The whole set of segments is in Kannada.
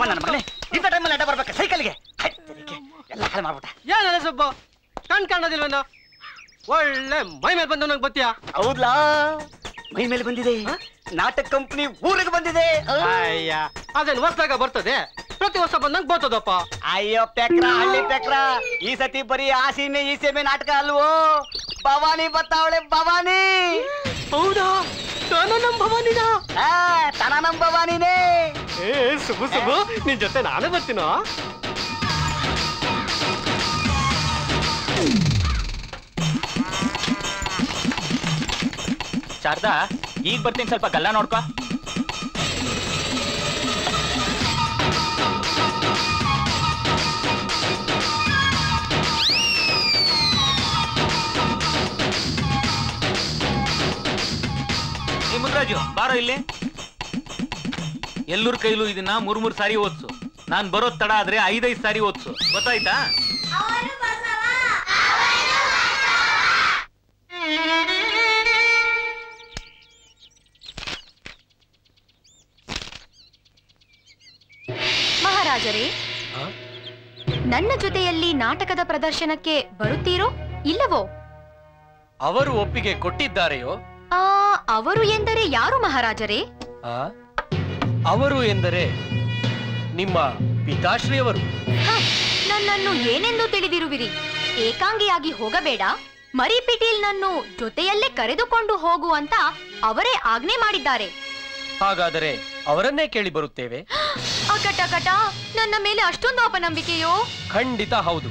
ನನ್ನ ಮಗನೇ ಇಂಥ ಟೈಮಲ್ಲಿ ಅಡ್ಡ ಬರ್ಬೇಕು ಸೈಕಲ್ಗೆ ಎಲ್ಲ ಹಾಳು ಮಾಡ್ಬಿಟ್ಟ ಏನಲ್ಲ ಸುಬ್ಬ ಕಣ್ ಕಾಣೋದಿಲ್ವೇನೋ ಒಳ್ಳೆ ಮೈ ಮೇಲೆ ಬಂದು ನಂಗೆ ಬತ್ತೀಯಾ ಹೌದ್ಲಾ ಮೈ ಮೇಲೆ ಬಂದಿದೆ ನಾಟಕ ಕಂಪನಿ ಊರಿಗೆ ಬಂದಿದೆ ಅಯ್ಯ ಅದೇನು ವರ್ಷದಾಗ ಬರ್ತದೆ ಪ್ರತಿ ವರ್ಷ ಬಂದಂಗೆ ಬರ್ತದಪ್ಪ ಅಯ್ಯೋ ಪೆಕ್ರ ಹಳ್ಳಿ ಪೆಕ್ರ ಈ ಸತಿ ಬರೀ ಆ ಸೀಮೆ ಈ ಸೀಮೆ ನಾಟಕ ಅಲ್ವೋ ಭವಾನಿ ಬತ್ತಾವಳೆ ಭವಾನಿ ಹೌದಾ ನಾನು ನಮ್ಮ ಭವಾನಿನ ಆ, ತನ ನಮ್ ಭವಾನಿನೇ ಏ ಸುಬು ಸುಬು ನಿನ್ ಜೊತೆ ನಾನು ಬರ್ತೀನೋ ಶಾರದಾ ಈಗ ಬರ್ತೀನಿ ಸ್ವಲ್ಪ ಗಲ್ಲ ನೋಡ್ಕೊ ಏ ಮುದ್ರಾಜು ಬಾರೋ ಇಲ್ಲಿ ಎಲ್ಲರ ಕೈಲೂ ಇದನ್ನ ಮೂರ್ ಮೂರ್ ಸಾರಿ ಓದ್ಸು ನಾನ್ ಬರೋದ್ ತಡ ಆದ್ರೆ ಐದೈದ್ ಸಾರಿ ಓದ್ಸು ಗೊತ್ತಾಯ್ತಾ ಮಹಾರಾಜರೇ ನನ್ನ ಜೊತೆಯಲ್ಲಿ ನಾಟಕದ ಪ್ರದರ್ಶನಕ್ಕೆ ಬರುತ್ತೀರೋ ಇಲ್ಲವೋ ಅವರು ಒಪ್ಪಿಗೆ ಕೊಟ್ಟಿದ್ದಾರೆಯೋ ಆ ಅವರು ಎಂದರೆ ಯಾರು ಮಹಾರಾಜರೇ ಆ? ಅವರು ಎಂದರೆ ನಿಮ್ಮ ಪಿತಾಶ್ರೀಯವರು ಹ, ನನ್ನನ್ನು ಏನೆಂದು ತಿಳಿದಿರುವಿರಿ ಏಕಾಂಗಿಯಾಗಿ ಹೋಗಬೇಡ ಮರಿಪಿಟೀಲ್ ನನ್ನು ಜೊತೆಯಲ್ಲೇ ಕರೆದುಕೊಂಡು ಹೋಗು ಅಂತ ಅವರೇ ಆಜ್ಞೆ ಮಾಡಿದ್ದಾರೆ ಹಾಗಾದರೆ ಅವರನ್ನೇ ಕೇಳಿ ಬರುತ್ತೇವೆ ಅಕಟ ಕಟ ನನ್ನ ಮೇಲೆ ಅಷ್ಟೊಂದು ಅಪನಂಬಿಕೆಯೋ ಖಂಡಿತ ಹೌದು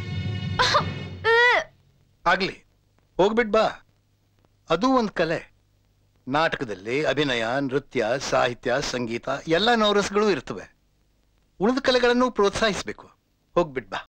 ಆಗ್ಲಿ ಹೋಗ್ಬಿಟ್ ಬಾ ಅದು ಒಂದ್ ಕಲೆ ನಾಟಕದಲ್ಲಿ ಅಭಿನಯ ನೃತ್ಯ ಸಾಹಿತ್ಯ ಸಂಗೀತ ಎಲ್ಲ ನವರಸಗಳು ಇರ್ತವೆ ಉಳಿದ ಕಲೆಗಳನ್ನು ಪ್ರೋತ್ಸಾಹಿಸ್ಬೇಕು ಹೋಗ್ಬಿಟ್ ಬಾ